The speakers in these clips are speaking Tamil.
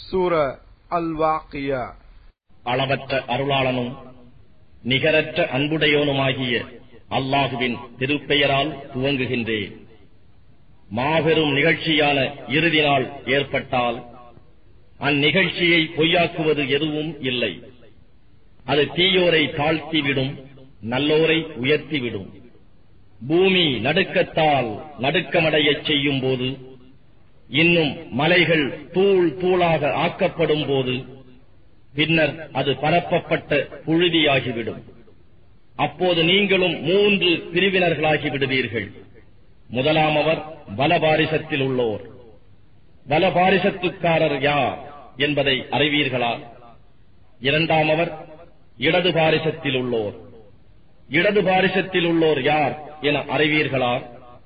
சூர அல் வாக்கியா அளவற்ற அருளாளனும் நிகரற்ற அன்புடையோனுமாகிய அல்லாஹுவின் திருப்பெயரால் துவங்குகின்றேன் மாபெரும் நிகழ்ச்சியான இறுதி நாள் ஏற்பட்டால் அந்நிகழ்ச்சியை பொய்யாக்குவது எதுவும் இல்லை அது தீயோரை தாழ்த்திவிடும் நல்லோரை உயர்த்திவிடும் பூமி நடுக்கத்தால் நடுக்கமடையச் செய்யும் போது இன்னும் மலைகள் தூள் தூளாக ஆக்கப்படும் போது பின்னர் அது பரப்பப்பட்ட புழுதியாகிவிடும் அப்போது நீங்களும் மூன்று பிரிவினர்களாகி விடுவீர்கள் முதலாமவர் பலபாரிசத்தில் உள்ளோர் பலபாரிசத்துக்காரர் யார் என்பதை அறிவீர்களா இரண்டாமவர் இடது பாரிசத்தில் உள்ளோர் இடது பாரிசத்தில் உள்ளோர் யார் என அறிவீர்களா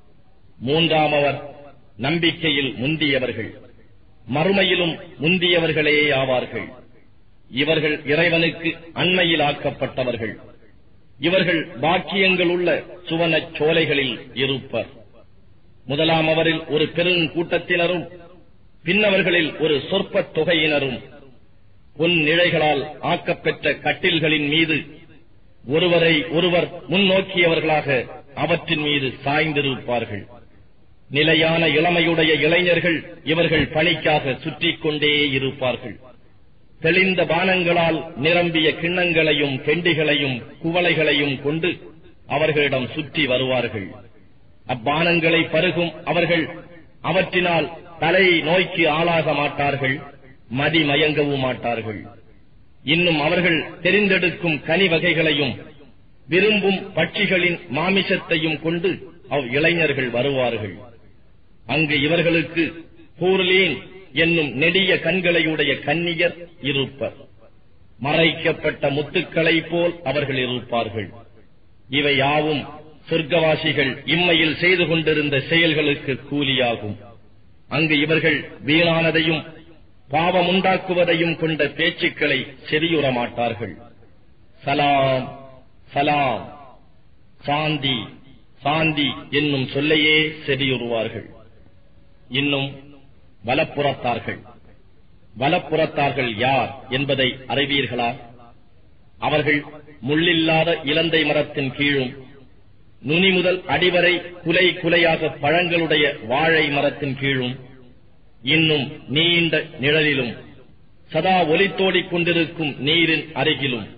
மூன்றாமவர் நம்பிக்கையில் முந்தியவர்கள் மறுமையிலும் முந்தியவர்களே ஆவார்கள் இவர்கள் இறைவனுக்கு அண்மையில் ஆக்கப்பட்டவர்கள் இவர்கள் பாக்கியங்கள் உள்ள சுவனச் சோலைகளில் இருப்பர் முதலாம் அவரில் ஒரு பெருங்கூட்டத்தினரும் பின்னவர்களில் ஒரு சொற்பத் தொகையினரும் பொன் நிழைகளால் ஆக்கப்பெற்ற கட்டில்களின் மீது ஒருவரை ஒருவர் முன்னோக்கியவர்களாக அவற்றின் மீது சாய்ந்திருப்பார்கள் நிலையான இளமையுடைய இளைஞர்கள் இவர்கள் பணிக்காக சுற்றிக் கொண்டே இருப்பார்கள் தெளிந்த பானங்களால் நிரம்பிய கிண்ணங்களையும் கெண்டிகளையும் குவளைகளையும் கொண்டு அவர்களிடம் சுற்றி வருவார்கள் அப்பானங்களை பருகும் அவர்கள் அவற்றினால் தலை நோய்க்கு ஆளாக மாட்டார்கள் மதிமயங்கவும் மாட்டார்கள் இன்னும் அவர்கள் தெரிந்தெடுக்கும் கனி வகைகளையும் விரும்பும் பட்சிகளின் மாமிசத்தையும் கொண்டு அவ் இளைஞர்கள் வருவார்கள் அங்கு இவர்களுக்கு பூர்லீன் என்னும் நெடிய கண்களையுடைய கன்னியர் இருப்பர் மறைக்கப்பட்ட முத்துக்களைப் போல் அவர்கள் இருப்பார்கள் இவை யாவும் சொர்க்கவாசிகள் இம்மையில் செய்து கொண்டிருந்த செயல்களுக்கு கூலியாகும் அங்கு இவர்கள் வீணானதையும் பாவமுண்டாக்குவதையும் கொண்ட பேச்சுக்களை செவியுற மாட்டார்கள் சலாம் சலாம் சாந்தி சாந்தி என்னும் சொல்லையே செவியுறுவார்கள் இன்னும் வலப்புறத்தார்கள் வலப்புறத்தார்கள் யார் என்பதை அறிவீர்களா அவர்கள் முள்ளில்லாத இலந்தை மரத்தின் கீழும் நுனி முதல் அடிவரை குலை குலையாக பழங்களுடைய வாழை மரத்தின் கீழும் இன்னும் நீண்ட நிழலிலும் சதா ஒலித்தோடிக் கொண்டிருக்கும் நீரின் அருகிலும்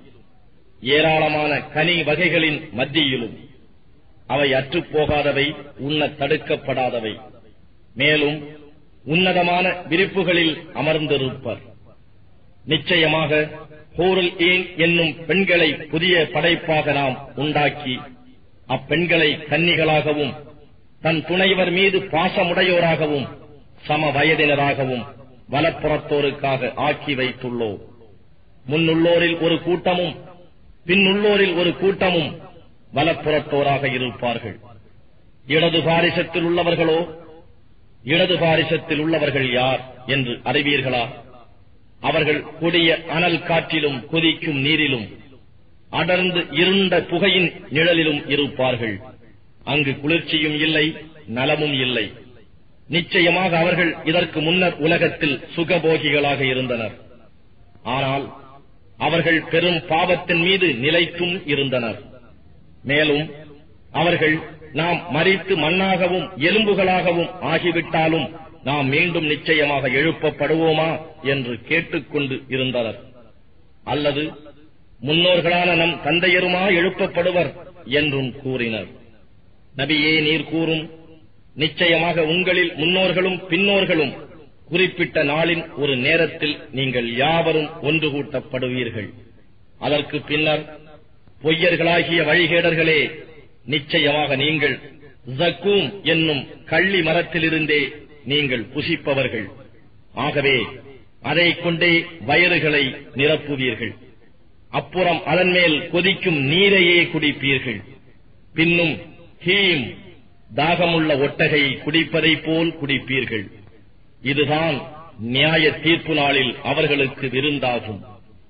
ஏராளமான கனி வகைகளின் மத்தியிலும் அவை அற்றுப்போகாதவை உண்ண தடுக்கப்படாதவை மேலும் உன்னதமான விரிப்புகளில் அமர்ந்திருப்பர் நிச்சயமாக ஹோருல் ஈன் என்னும் பெண்களை புதிய படைப்பாக நாம் உண்டாக்கி அப்பெண்களை கன்னிகளாகவும் தன் துணைவர் மீது பாசமுடையோராகவும் சம வயதினராகவும் வலப்புறத்தோருக்காக ஆக்கி வைத்துள்ளோம் முன்னுள்ளோரில் ஒரு கூட்டமும் பின்னுள்ளோரில் ஒரு கூட்டமும் வலப்புறத்தோராக இருப்பார்கள் இடது பாரிசத்தில் உள்ளவர்களோ இடது பாரிசத்தில் உள்ளவர்கள் யார் என்று அறிவீர்களா அவர்கள் கொடிய அனல் காற்றிலும் கொதிக்கும் நீரிலும் அடர்ந்து இருண்ட புகையின் நிழலிலும் இருப்பார்கள் அங்கு குளிர்ச்சியும் இல்லை நலமும் இல்லை நிச்சயமாக அவர்கள் இதற்கு முன்னர் உலகத்தில் சுகபோகிகளாக இருந்தனர் ஆனால் அவர்கள் பெரும் பாவத்தின் மீது நிலைத்தும் இருந்தனர் மேலும் அவர்கள் நாம் மறித்து மண்ணாகவும் எலும்புகளாகவும் ஆகிவிட்டாலும் நாம் மீண்டும் நிச்சயமாக எழுப்பப்படுவோமா என்று கேட்டுக்கொண்டு இருந்தனர் அல்லது முன்னோர்களான நம் தந்தையருமா எழுப்பப்படுவர் என்றும் கூறினர் நபியே நீர் கூறும் நிச்சயமாக உங்களில் முன்னோர்களும் பின்னோர்களும் குறிப்பிட்ட நாளின் ஒரு நேரத்தில் நீங்கள் யாவரும் ஒன்று கூட்டப்படுவீர்கள் அதற்கு பின்னர் பொய்யர்களாகிய வழிகேடர்களே நிச்சயமாக நீங்கள் ஜக்கூம் என்னும் கள்ளி மரத்திலிருந்தே நீங்கள் புசிப்பவர்கள் ஆகவே அதைக் கொண்டே வயறுகளை நிரப்புவீர்கள் அப்புறம் அதன் மேல் கொதிக்கும் நீரையே குடிப்பீர்கள் பின்னும் ஹீம் தாகமுள்ள ஒட்டகை குடிப்பதைப் போல் குடிப்பீர்கள் இதுதான் நியாய தீர்ப்பு நாளில் அவர்களுக்கு விருந்தாகும்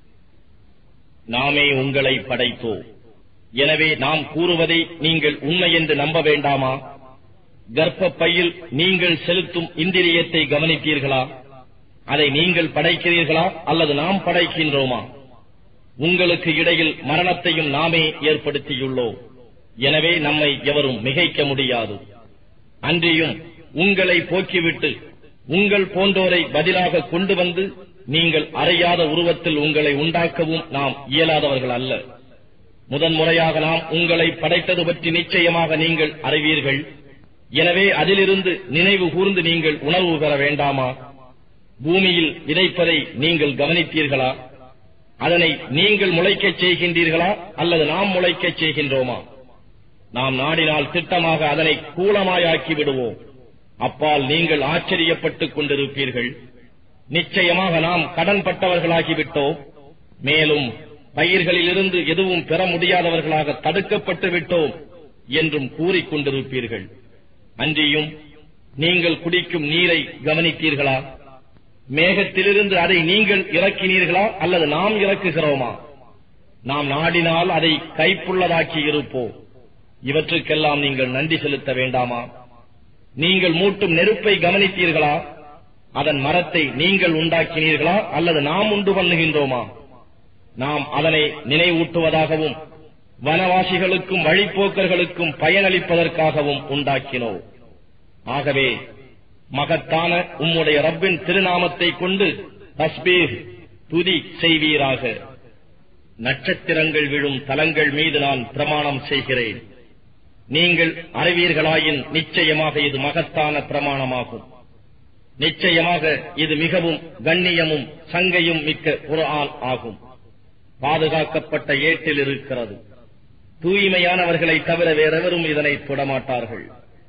நாமே உங்களை படைத்தோம் எனவே நாம் கூறுவதை நீங்கள் உண்மை என்று நம்ப வேண்டாமா கர்ப்பப்பையில் நீங்கள் செலுத்தும் இந்திரியத்தை கவனித்தீர்களா அதை நீங்கள் படைக்கிறீர்களா அல்லது நாம் படைக்கின்றோமா உங்களுக்கு இடையில் மரணத்தையும் நாமே ஏற்படுத்தியுள்ளோம் எனவே நம்மை எவரும் மிகைக்க முடியாது அன்றியும் உங்களை போக்கிவிட்டு உங்கள் போன்றோரை பதிலாக கொண்டு வந்து நீங்கள் அறியாத உருவத்தில் உங்களை உண்டாக்கவும் நாம் இயலாதவர்கள் அல்ல முதன்முறையாக நாம் உங்களை படைத்தது பற்றி நிச்சயமாக நீங்கள் அறிவீர்கள் எனவே அதிலிருந்து நினைவு கூர்ந்து நீங்கள் உணர்வு பெற வேண்டாமா பூமியில் விதைப்பதை நீங்கள் கவனித்தீர்களா அதனை நீங்கள் முளைக்கச் செய்கின்றீர்களா அல்லது நாம் முளைக்கச் செய்கின்றோமா நாம் நாடினால் திட்டமாக அதனை கூலமாயாக்கி விடுவோம் அப்பால் நீங்கள் ஆச்சரியப்பட்டுக் கொண்டிருப்பீர்கள் நிச்சயமாக நாம் கடன் பட்டவர்களாகிவிட்டோம் மேலும் பயிர்களிலிருந்து எதுவும் பெற முடியாதவர்களாக தடுக்கப்பட்டு விட்டோம் என்றும் கூறிக்கொண்டிருப்பீர்கள் அன்றியும் நீங்கள் குடிக்கும் நீரை கவனித்தீர்களா மேகத்திலிருந்து அதை நீங்கள் இறக்கினீர்களா அல்லது நாம் இறக்குகிறோமா நாம் நாடினால் அதை கைப்புள்ளதாக்கி இருப்போம் இவற்றுக்கெல்லாம் நீங்கள் நன்றி செலுத்த வேண்டாமா நீங்கள் மூட்டும் நெருப்பை கவனித்தீர்களா அதன் மரத்தை நீங்கள் உண்டாக்கினீர்களா அல்லது நாம் உண்டு பண்ணுகின்றோமா நாம் அதனை நினைவூட்டுவதாகவும் வனவாசிகளுக்கும் வழிப்போக்கர்களுக்கும் பயனளிப்பதற்காகவும் உண்டாக்கினோம் ஆகவே மகத்தான உம்முடைய ரப்பின் திருநாமத்தை கொண்டு தஸ்பீர் துதி செய்வீராக நட்சத்திரங்கள் விழும் தலங்கள் மீது நான் பிரமாணம் செய்கிறேன் நீங்கள் அறிவீர்களாயின் நிச்சயமாக இது மகத்தான பிரமாணமாகும் நிச்சயமாக இது மிகவும் கண்ணியமும் சங்கையும் மிக்க குர்ஆன் ஆகும் பாதுகாக்கப்பட்ட ஏட்டில் இருக்கிறது தூய்மையானவர்களை தவிர வேறெவரும் இதனை தொடமாட்டார்கள்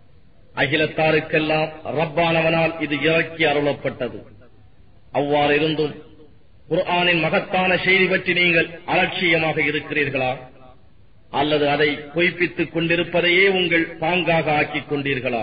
அகிலத்தாருக்கெல்லாம் ரப்பானவனால் இது இறக்கி அருளப்பட்டது அவ்வாறு இருந்தும் குர்ஆனின் மகத்தான செய்தி பற்றி நீங்கள் அலட்சியமாக இருக்கிறீர்களா அல்லது அதை பொய்ப்பித்துக் கொண்டிருப்பதையே உங்கள் பாங்காக ஆக்கிக் கொண்டீர்களா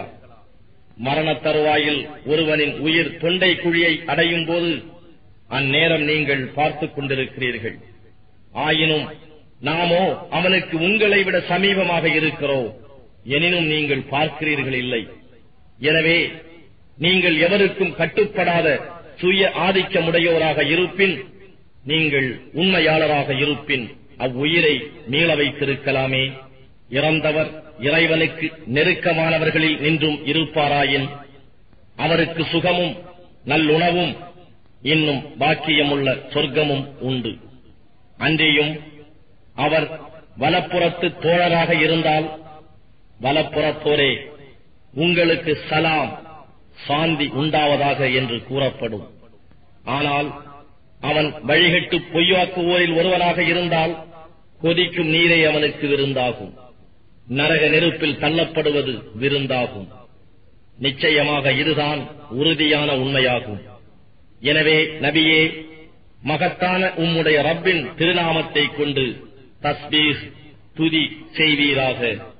மரணத் தருவாயில் ஒருவனின் உயிர் தொண்டை குழியை அடையும் போது அந்நேரம் நீங்கள் பார்த்துக் கொண்டிருக்கிறீர்கள் ஆயினும் நாமோ அவனுக்கு உங்களை விட சமீபமாக இருக்கிறோம் எனினும் நீங்கள் பார்க்கிறீர்கள் இல்லை எனவே நீங்கள் எவருக்கும் கட்டுப்படாத சுய ஆதிக்கமுடையோராக இருப்பின் நீங்கள் உண்மையாளராக இருப்பின் அவ்வுயிரை மீள வைத்திருக்கலாமே இறந்தவர் இறைவனுக்கு நெருக்கமானவர்களில் நின்றும் இருப்பாராயின் அவருக்கு சுகமும் நல்லுணவும் இன்னும் பாக்கியமுள்ள சொர்க்கமும் உண்டு அன்றியும் அவர் வலப்புறத்து தோழராக இருந்தால் வலப்புறத்தோரே உங்களுக்கு சலாம் சாந்தி உண்டாவதாக என்று கூறப்படும் ஆனால் அவன் வழிகட்டு பொய்யாக்குவோரில் ஒருவனாக இருந்தால் கொதிக்கும் நீரை அவனுக்கு விருந்தாகும் நரக நெருப்பில் தள்ளப்படுவது விருந்தாகும் நிச்சயமாக இதுதான் உறுதியான உண்மையாகும் எனவே நபியே மகத்தான உம்முடைய ரப்பின் திருநாமத்தை கொண்டு தஸ்பீஸ் துதி செய்வீராக